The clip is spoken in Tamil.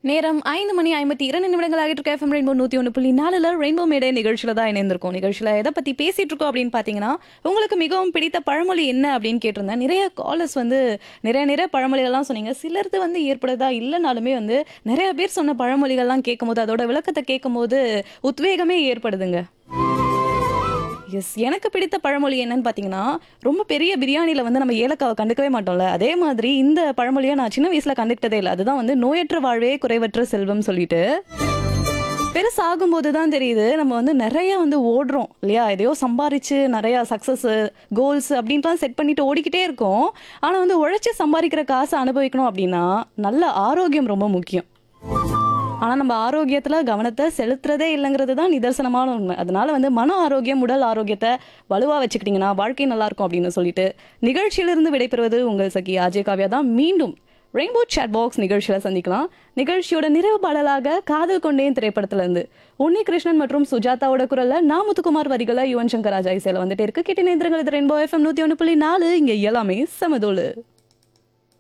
நேரம் ஐந்து மணி ஐம்பத்தி இரண்டு நிமிடங்கள் ஆகிட்டு இருக்க எஃப்எம் ரெயின்போ நூற்றி ஒன்று புள்ளி நாலுல ரெயின்போ மேடே நிகழ்ச்சியில் தான் இணைந்திருக்கோம் நிகழ்ச்சியில் எதை பற்றி பேசிட்டு இருக்கோம் அப்படின்னு பார்த்தீங்கன்னா உங்களுக்கு மிகவும் பிடித்த பழமொழி என்ன அப்படின்னு கேட்டிருந்தேன் நிறைய காலர்ஸ் வந்து நிறைய நிறைய பழமொழிகள்லாம் சொன்னீங்க சிலருக்கு வந்து ஏற்படுதா இல்லைனாலுமே வந்து நிறைய பேர் சொன்ன பழமொழிகள்லாம் கேட்கும்போது அதோட விளக்கத்தை கேட்கும்போது உத்வேகமே ஏற்படுதுங்க எஸ் எனக்கு பிடித்த பழமொழி என்னன்னு பார்த்தீங்கன்னா ரொம்ப பெரிய பிரியாணியில் வந்து நம்ம ஏலக்காவை கண்டுக்கவே மாட்டோம்ல அதே மாதிரி இந்த பழமொழியை நான் சின்ன வயசில் கண்டுக்கிட்டதே இல்லை அதுதான் வந்து நோயற்ற வாழ்வே குறைவற்ற செல்வம் சொல்லிட்டு பெருசாகும்போது தான் தெரியுது நம்ம வந்து நிறைய வந்து ஓடுறோம் இல்லையா எதையோ சம்பாரிச்சு நிறைய சக்ஸஸ் கோல்ஸ் அப்படின்ட்டுலாம் செட் பண்ணிட்டு ஓடிக்கிட்டே இருக்கோம் ஆனால் வந்து உழைச்சி சம்பாதிக்கிற காசை அனுபவிக்கணும் அப்படின்னா நல்ல ஆரோக்கியம் ரொம்ப முக்கியம் ஆனால் நம்ம ஆரோக்கியத்தில் கவனத்தை செலுத்துறதே இல்லைங்கிறது தான் நிதர்சனமான உண்மை அதனால வந்து மன ஆரோக்கியம் உடல் ஆரோக்கியத்தை வலுவாக வச்சுக்கிட்டிங்கன்னா வாழ்க்கை நல்லா இருக்கும் அப்படின்னு சொல்லிட்டு நிகழ்ச்சியிலிருந்து விடைபெறுவது உங்கள் சகி அஜய் காவ்யா தான் மீண்டும் ரெயின்போ சேட் பாக்ஸ் நிகழ்ச்சியில் சந்திக்கலாம் நிகழ்ச்சியோட நிறைவு பாடலாக காதல் கொண்டேன் திரைப்படத்திலிருந்து உன்னி கிருஷ்ணன் மற்றும் சுஜாதாவோட குரல்ல நா முத்துக்குமார் வரிகளை யுவன் சங்கர் ராஜா இசையில வந்துட்டு இருக்கு கிட்ட நேந்திரங்கள் இது ரெயின்போ எஃப்எம் நூற்றி ஒன்று புள்ளி நாலு இங்கே எல்லாமே சமதோலு